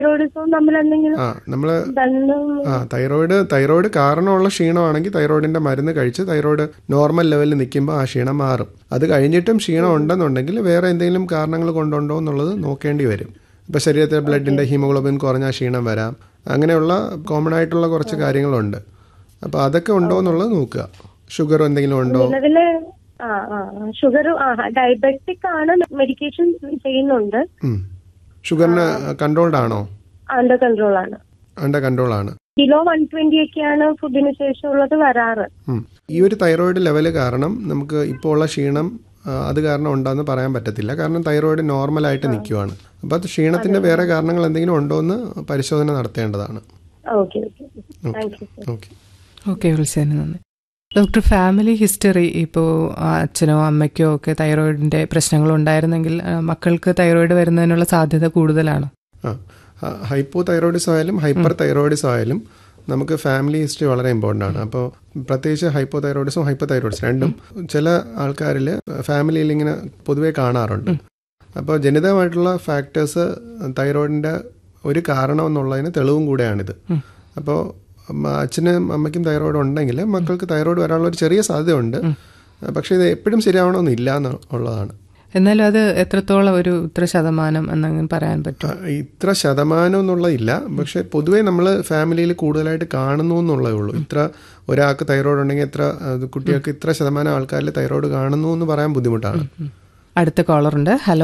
തൈറോയിഡിസവും തമ്മിൽ എന്തെങ്കിലും ആ നമ്മള് ബന്ധം ആ തൈറോയിഡ് തൈറോയിഡ് കാരണമുള്ള ക്ഷീണമാണെങ്കിൽ തൈറോയിഡിന്റെ മരുന്ന് കഴിച്ച് തൈറോയിഡ് നോർമൽ ലെവലിൽ നിൽക്കുമ്പോൾ ആ ക്ഷീണം മാറും അത് കഴിഞ്ഞിട്ടും ക്ഷീണം ഉണ്ടെന്നുണ്ടെങ്കിൽ വേറെ എന്തെങ്കിലും കാരണങ്ങൾ കൊണ്ടുണ്ടോ എന്നുള്ളത് നോക്കേണ്ടി വരും ഇപ്പൊ ശരീരത്തിലെ ബ്ലഡിന്റെ ഹീമോഗ്ലോബിൻ കുറഞ്ഞ ക്ഷീണം വരാം അങ്ങനെയുള്ള കോമൺ ആയിട്ടുള്ള കുറച്ച് കാര്യങ്ങളുണ്ട് അപ്പൊ അതൊക്കെ ഉണ്ടോ എന്നുള്ളത് നോക്കുക ഷുഗർ എന്തെങ്കിലും ഉണ്ടോ നിലവില് ആ ആ ഷുഗർ ആ ഡയബറ്റിക് ആണ് മെഡിക്കേഷൻ ചെയ്യുന്നുണ്ട് ഉം. ഷുഗറിന് കൺട്രോൾഡ് ആണോ അണ്ടർ കൺട്രോൾ ആണ് അണ്ടർ കൺട്രോൾ ആണ് കിലോ വൺ ട്വന്റി ഒക്കെയാണ് ഫുഡിന് ശേഷം ഉള്ളത് വരാറ് ഉം. ഈ ഒരു തൈറോയിഡ് ലെവല് കാരണം നമുക്ക് ഇപ്പോൾ ഉള്ള ക്ഷീണം ആ, അത് കാരണം ഉണ്ടെന്ന് പറയാൻ പറ്റത്തില്ല കാരണം തൈറോയിഡ് നോർമലായിട്ട് നിൽക്കുവാണ് അപ്പോൾ അത് ക്ഷീണത്തിന്റെ വേറെ കാരണങ്ങൾ എന്തെങ്കിലും ഉണ്ടോ എന്ന് പരിശോധന നടത്തേണ്ടതാണ് okay okay thank you sir okay okay വിളിച്ചതിന് നന്ദി ഡോക്ടർ ഫാമിലി ഹിസ്റ്ററി ഇപ്പോൾ അച്ഛനോ അമ്മയ്ക്കോ ഒക്കെ തൈറോയിഡിന്റെ പ്രശ്നങ്ങൾ ഉണ്ടായിരുന്നെങ്കിൽ ആ, മക്കൾക്ക് തൈറോയിഡ് വരുന്നതിനുള്ള സാധ്യത കൂടുതലാണോ ആ ഹൈപ്പോ തൈറോയിഡിസം ആയാലും ഹൈപ്പർ തൈറോയിഡിസം ആയാലും നമുക്ക് ഫാമിലി ഹിസ്റ്ററി വളരെ ഇമ്പോർട്ടൻ്റ് ആണ് അപ്പോൾ പ്രത്യേകിച്ച് ഹൈപ്പോ തൈറോയിഡിസം ഹൈപ്പർ തൈറോയിഡിസം രണ്ടും ചില ആൾക്കാരിൽ ഫാമിലിയിൽ ഇങ്ങനെ പൊതുവെ കാണാറുണ്ട് അപ്പോൾ ജനിതകമായിട്ടുള്ള ഫാക്ടേഴ്സ് തൈറോയിഡിൻ്റെ ഒരു കാരണം എന്നുള്ളതിന് തെളിവും കൂടെയാണിത് അപ്പോൾ അച്ഛനും അമ്മയ്ക്കും തൈറോയിഡ് ഉണ്ടെങ്കിൽ മക്കൾക്ക് തൈറോയിഡ് വരാനുള്ള ഒരു ചെറിയ സാധ്യതയുണ്ട് പക്ഷേ ഇത് എപ്പോഴും ശരിയാവണമെന്നില്ല എന്നുള്ളതാണ് എന്നാലും അത് എത്രത്തോളം ഒരു ഇത്ര ശതമാനം എന്നങ്ങനെ പറയാൻ പറ്റും ആ, ഇത്ര ശതമാനം എന്നുള്ളതില്ല പക്ഷെ പൊതുവേ നമ്മൾ ഫാമിലിയിൽ കൂടുതലായിട്ട് കാണുന്നു എന്നുള്ളതേ ഉള്ളൂ ഇത്ര ഒരാൾക്ക് തൈറോയ്ഡ് ഉണ്ടെങ്കിൽ എത്ര അത് കുട്ടികൾക്ക് ഇത്ര ശതമാനം ആൾക്കാരിൽ തൈറോയ്ഡ് കാണുന്നു എന്ന് പറയാൻ ബുദ്ധിമുട്ടാണ് അടുത്ത കോളറുണ്ട് ഹലോ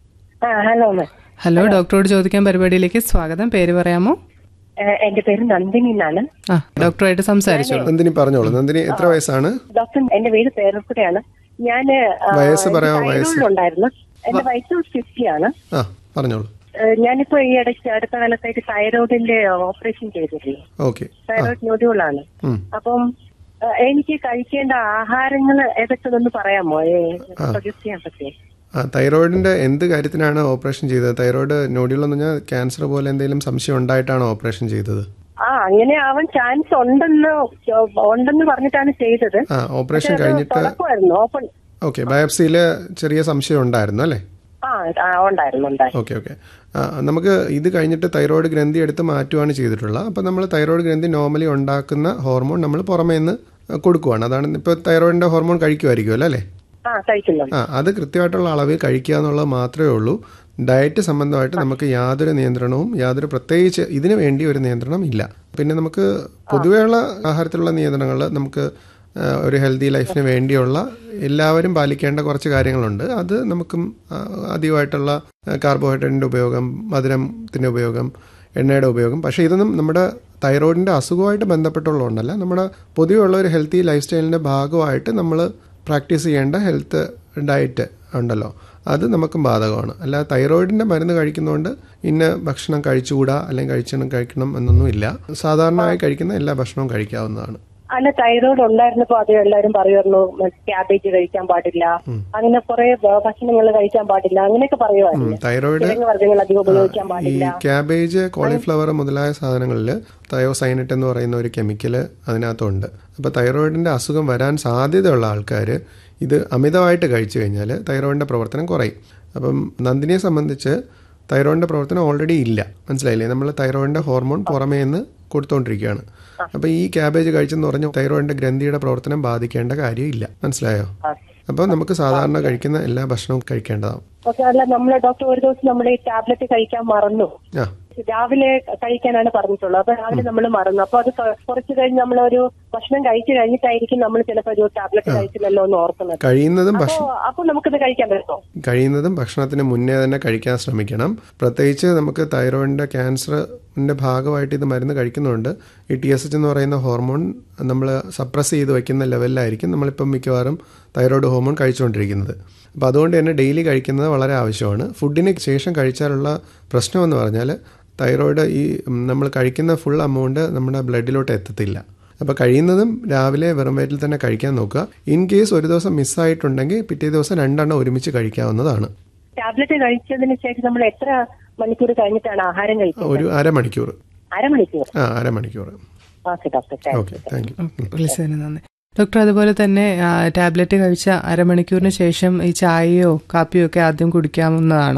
ആ ഹലോ മാം ഹലോ ഡോക്ടറോട് ചോദിക്കാൻ പരിപാടിയിലേക്ക് സ്വാഗതം പേര് പറയാമോ എന്റെ പേര് നന്ദിനി എന്നാണ് ആ ഡോക്ടറുമായിട്ട് സംസാരിച്ചോളൂ നന്ദിനി പറഞ്ഞോളൂ നന്ദിനി എത്ര വയസ്സാണ് ഡോക്ടർ എന്റെ പേര് പേരക്കുടയാണ് ഞാൻ വയസ്സ് പറയാമോ, വയസ്സ്? ഉണ്ടായിരുന്നു എന്റെ വയസ്സ് ഫിഫ്റ്റി ആണ് ആ പറഞ്ഞോളൂ ഏഹ് ഞാനിപ്പോ ഈ ഇടയ്ക്ക് അടുത്ത കാലത്തായിട്ട് തൈറോയിഡിന്റെ ഓപ്പറേഷൻ ചെയ്തിട്ടില്ലേ ഓക്കെ തൈറോയിഡ് നോഡ്യൂളാണ് ഉം. അപ്പം ഏഹ് എനിക്ക് കഴിക്കേണ്ട ആഹാരങ്ങൾ ഏതൊക്കെയൊന്ന് പറയാമോ സജസ്റ്റ് ചെയ്യാൻ പറ്റേ ആ തൈറോയിഡിന്റെ എന്ത് കാര്യത്തിനാണ് ഓപ്പറേഷൻ ചെയ്തത് തൈറോയിഡ് നോഡ്യൂൾ എന്ന് പറഞ്ഞാൽ ക്യാൻസർ പോലെ എന്തെങ്കിലും സംശയം ഉണ്ടായിട്ടാണോ ഓപ്പറേഷൻ ചെയ്തത് ആ അങ്ങനെ ആവാൻ ചാൻസ് ഉണ്ടെന്ന് ഉണ്ടെന്ന് പറഞ്ഞിട്ടാണ് ചെയ്തത് ആ ഓപ്പറേഷൻ കഴിഞ്ഞിട്ട് തുടക്കമായിരുന്നു ഓപ്പൺ ഓക്കെ ബയോപ്സിയിൽ ചെറിയ സംശയം ഉണ്ടായിരുന്നു അല്ലേ ആ ആ, ഉണ്ടായിരുന്നു ഉണ്ടായിരുന്നു ഓക്കെ ഓക്കെ നമുക്ക് ഇത് കഴിഞ്ഞിട്ട് തൈറോയ്ഡ് ഗ്രന്ഥി എടുത്ത് മാറ്റുകയാണ് ചെയ്തിട്ടുള്ളത് അപ്പോൾ നമ്മൾ തൈറോയ്ഡ് ഗ്രന്ഥി നോർമലി ഉണ്ടാക്കുന്ന ഹോർമോൺ നമ്മൾ പുറമേ നിന്ന് കൊടുക്കുവാണ് അതാണ് ഇപ്പോൾ തൈറോയിഡിൻ്റെ ഹോർമോൺ കഴിക്കുമായിരിക്കുമല്ലോ അല്ലേ ആ കഴിക്കുന്നുണ്ട് ആ അത് കൃത്യമായിട്ടുള്ള അളവിൽ കഴിക്കുക എന്നുള്ളത് മാത്രമേ ഉള്ളൂ ഡയറ്റ് സംബന്ധമായിട്ട് നമുക്ക് യാതൊരു നിയന്ത്രണവും യാതൊരു പ്രത്യേകിച്ച് ഇതിനു വേണ്ടി ഒരു നിയന്ത്രണം ഇല്ല പിന്നെ നമുക്ക് പൊതുവെയുള്ള ആഹാരത്തിലുള്ള നിയന്ത്രണങ്ങൾ നമുക്ക് ആ, ഒരു ഹെൽത്തി ലൈഫിന് വേണ്ടിയുള്ള എല്ലാവരും പാലിക്കേണ്ട കുറച്ച് കാര്യങ്ങളുണ്ട് അത് നമുക്കും ആ, അധികമായിട്ടുള്ള കാർബോഹൈഡ്രേറ്റിൻ്റെ ഉപയോഗം മധുരത്തിൻ്റെ ഉപയോഗം എണ്ണയുടെ ഉപയോഗം പക്ഷേ ഇതൊന്നും നമ്മുടെ തൈറോയിഡിൻ്റെ അസുഖമായിട്ട് ബന്ധപ്പെട്ടുള്ളതുകൊണ്ടല്ല നമ്മുടെ പൊതുവെയുള്ള ഒരു ഹെൽത്തി ലൈഫ് സ്റ്റൈലിൻ്റെ ഭാഗമായിട്ട് നമ്മൾ പ്രാക്ടീസ് ചെയ്യേണ്ട ഹെൽത്ത് ഡയറ്റ് ഉണ്ടല്ലോ അത് നമുക്കും ബാധകമാണ് അല്ലാതെ തൈറോയിഡിൻ്റെ മരുന്ന് കഴിക്കുന്നതുകൊണ്ട് ഇന്ന ഭക്ഷണം കഴിച്ചുകൂടാ അല്ലെങ്കിൽ കഴിച്ചണം കഴിക്കണം എന്നൊന്നും ഇല്ല സാധാരണയായി കഴിക്കുന്ന എല്ലാ ഭക്ഷണവും കഴിക്കാവുന്നതാണ് അല്ല തൈറോയ്ഡ് ഉണ്ടായിരുന്നപ്പോ അത് എല്ലാവരും പറയുമായിരുന്നു ക്യാബേജ് കഴിക്കാൻ പാടില്ല അങ്ങനെ കുറെ ഭക്ഷണങ്ങൾ കഴിക്കാൻ പാടില്ല അങ്ങനെയൊക്കെ പറയുമായിരുന്നു തൈറോയിഡ് കിഴങ്ങ് വർഗ്ഗങ്ങൾ അധികം ഉപയോഗിക്കാൻ ഈ പാടില്ല ക്യാബേജ് കോളിഫ്ലവർ മുതലായ സാധനങ്ങളിൽ തയോസൈനറ്റ് എന്ന് പറയുന്ന ഒരു കെമിക്കൽ അതിനകത്തുണ്ട് അപ്പോൾ തൈറോയിഡിൻ്റെ അസുഖം വരാൻ സാധ്യതയുള്ള ആൾക്കാർ ഇത് അമിതമായിട്ട് കഴിച്ചു കഴിഞ്ഞാൽ തൈറോയിഡിൻ്റെ പ്രവർത്തനം കുറയും അപ്പം നന്ദിനിയെ സംബന്ധിച്ച് തൈറോയിഡിൻ്റെ പ്രവർത്തനം ഓൾറെഡി ഇല്ല മനസ്സിലായില്ലേ നമ്മൾ തൈറോയിഡിൻ്റെ ഹോർമോൺ പുറമേ നിന്ന് കൊടുത്തുകൊണ്ടിരിക്കുകയാണ് അപ്പോൾ ഈ ക്യാബേജ് കഴിച്ചെന്ന് പറഞ്ഞ് തൈറോയിഡിൻ്റെ ഗ്രന്ഥിയുടെ പ്രവർത്തനം ബാധിക്കേണ്ട കാര്യമില്ല മനസ്സിലായോ അപ്പോൾ നമുക്ക് സാധാരണ കഴിക്കുന്ന എല്ലാ ഭക്ഷണവും കഴിക്കേണ്ടതാണ് ഓക്കെ അല്ല നമ്മളെ ഡോക്ടർ ഒരു ദിവസം നമ്മൾ ഈ ടാബ്ലറ്റ് കഴിക്കാൻ മറന്നു ആ രാവിലെ കഴിക്കാനാണ് പറഞ്ഞിട്ടുള്ളത് അപ്പൊ രാവിലെ നമ്മൾ മറന്നു അപ്പൊ അത് ക- കുറച്ച് കഴിഞ്ഞ് നമ്മളൊരു ഭക്ഷണം കഴിച്ചു കഴിഞ്ഞിട്ടായിരിക്കും നമ്മൾ ചിലപ്പോ ഒരു ടാബ്ലറ്റ് കഴിച്ചില്ലല്ലോ എന്ന് ഓർക്കുന്നത് കഴിയുന്നതും ഭക്ഷ അപ്പൊ അപ്പൊ നമുക്കിത് കഴിക്കാൻ പറ്റുമോ കഴിയുന്നതും ഭക്ഷണത്തിന് മുന്നേ തന്നെ കഴിക്കാൻ ശ്രമിക്കണം പ്രത്യേകിച്ച് നമുക്ക് തൈറോയിഡിൻ്റെ ക്യാൻസറിൻ്റെ ഭാഗമായിട്ട് ഇത് മരുന്ന് കഴിക്കുന്നുണ്ട് ഈ ടി എസ് എച്ച് എന്ന് പറയുന്ന ഹോർമോൺ നമ്മൾ സപ്രസ് ചെയ്ത് വയ്ക്കുന്ന ലെവലിലായിരിക്കും നമ്മളിപ്പം മിക്കവാറും തൈറോയ്ഡ് ഹോർമോൺ കഴിച്ചുകൊണ്ടിരിക്കുന്നത് അപ്പോൾ അതുകൊണ്ട് തന്നെ ഡെയിലി കഴിക്കുന്നത് വളരെ ആവശ്യമാണ് ഫുഡിന് ശേഷം കഴിച്ചാലുള്ള പ്രശ്നമെന്ന് പറഞ്ഞാൽ തൈറോയ്ഡ് ഈ ഉം, നമ്മൾ കഴിക്കുന്ന ഫുൾ എമൗണ്ട് നമ്മുടെ ബ്ലഡിലോട്ട് എത്തത്തില്ല അപ്പോൾ കഴിയുന്നതും രാവിലെ വെറും വയറ്റിൽ തന്നെ കഴിക്കാൻ നോക്കുക ഇൻ കേസ് ഒരു ദിവസം മിസ്സായിട്ടുണ്ടെങ്കിൽ പിറ്റേ ദിവസം രണ്ടെണ്ണം ഒരുമിച്ച് കഴിക്കാവുന്നതാണ് ടാബ്ലറ്റ് കഴിച്ചതിന് ശേഷം നമ്മൾ എത്ര മണിക്കൂർ കഴിഞ്ഞിട്ടാണ് ആഹാരം കഴിക്കുന്നത് ഒരു അരമണിക്കൂർ അരമണിക്കൂർ ആ അരമണിക്കൂർ okay doctor thank okay thank you വിളിച്ചതിന് നന്ദി ഡോക്ടർ അതുപോലെ തന്നെ ആ, ടാബ്ലറ്റ് കഴിച്ച അരമണിക്കൂറിന് ശേഷം ഈ ചായയോ കാപ്പിയോ ഒക്കെ ആദ്യം കുടിക്കാവുന്നതാണോ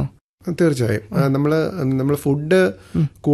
തീർച്ചയായും നമ്മൾ നമ്മൾ ഫുഡ്